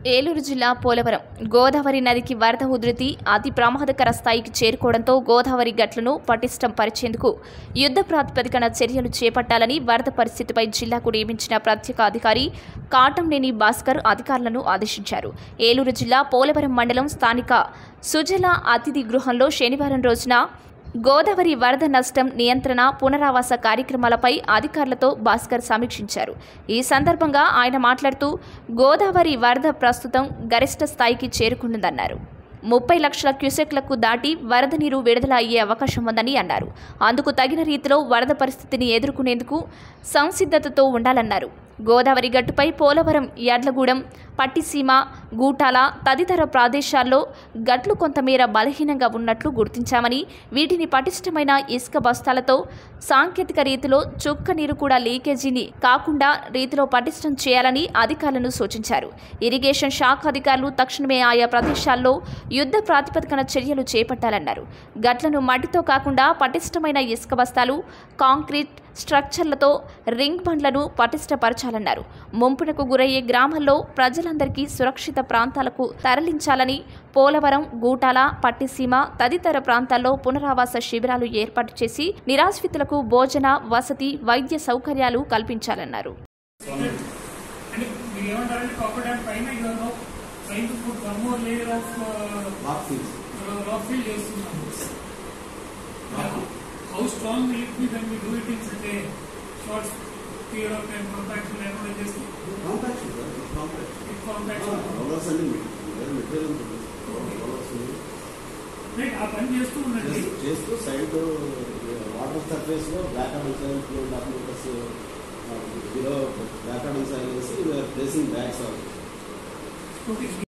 ఏలూరు జిల్లా పోలవరం గోదావరి నదికి వరద ఉధృతి అతి ప్రమాదకర స్థాయికి చేరుకోవడంతో గోదావరి గట్లను పటిష్టం పరిచేందుకు యుద్ధ ప్రాతిపదికన చర్యలు చేపట్టాలని వరద పరిస్థితిపై జిల్లాకు నియమించిన ప్రత్యేక అధికారి కాటంనేని భాస్కర్ అధికారులను ఆదేశించారు ఏలూరు జిల్లా పోలవరం మండలం స్థానిక సుజల అతిథి గృహంలో శనివారం రోజున గోదావరి వరద నష్టం నియంత్రణ పునరావాస కార్యక్రమాలపై అధికారులతో భాస్కర్ సమీక్షించారు ఈ సందర్భంగా ఆయన మాట్లాడుతూ గోదావరి వరద ప్రస్తుతం గరిష్ట స్థాయికి చేరుకుంటుందన్నారు ముప్పై లక్షల క్యూసెక్లకు దాటి వరద నీరు విడుదల అయ్యే అవకాశం ఉందని అన్నారు అందుకు తగిన రీతిలో వరద పరిస్థితిని ఎదుర్కొనేందుకు సంసిద్ధతతో ఉండాలన్నారు గోదావరి గట్టుపై పోలవరం యాడ్లగూడెం పట్టిసీమ గూటాల తదితర ప్రదేశాల్లో గట్లు కొంతమేర బలహీనంగా ఉన్నట్లు గుర్తించామని వీటిని పటిష్టమైన ఇసుక బస్తాలతో సాంకేతిక రీతిలో చుక్క నీరు కూడా లీకేజీని కాకుండా రీతిలో పటిష్టం చేయాలని అధికారులను సూచించారు ఇరిగేషన్ శాఖ అధికారులు తక్షణమే ఆయా ప్రదేశాల్లో యుద్ధ ప్రాతిపదికన చర్యలు చేపట్టాలన్నారు గట్లను మట్టితో కాకుండా పటిష్టమైన ఇసుక బస్తాలు కాంక్రీట్ స్ట్రక్చర్లతో రింగ్ బండ్లను పటిష్టపరచాలన్నారు ముంపునకు గురయ్యే గ్రామాల్లో ప్రజలందరికీ సురక్షిత ప్రాంతాలకు తరలించాలని పోలవరం గూటాల పట్టిసీమ తదితర ప్రాంతాల్లో పునరావాస శిబిరాలు ఏర్పాటు చేసి నిరాశ్రితులకు భోజన వసతి వైద్య సౌకర్యాలు కల్పించాలన్నారు అంటే మీరు ఏమంటారంటే కాపర్ డ్యామ్ పైన ఇదో trying to put one more layer of Rock fields. Rock fill చేస్తున్నాము Rock. How strong will it be when we do it in such a short period of time compaction లేకుండా చేస్తే Compaction, sir. It's compact. It Ah, compaction rollers అన్ని వేరే material ఉంటుంది rollers ఉంది. Right ఆ పని చేస్తూ ఉండండి చేస్తూ- చేస్తూ సైడ్ వాటర్ సర్ఫేస్ లో block and soil flow documents below block and soil వేసి ప్లేసింగ్ బ్యాగ్స్ ఓకే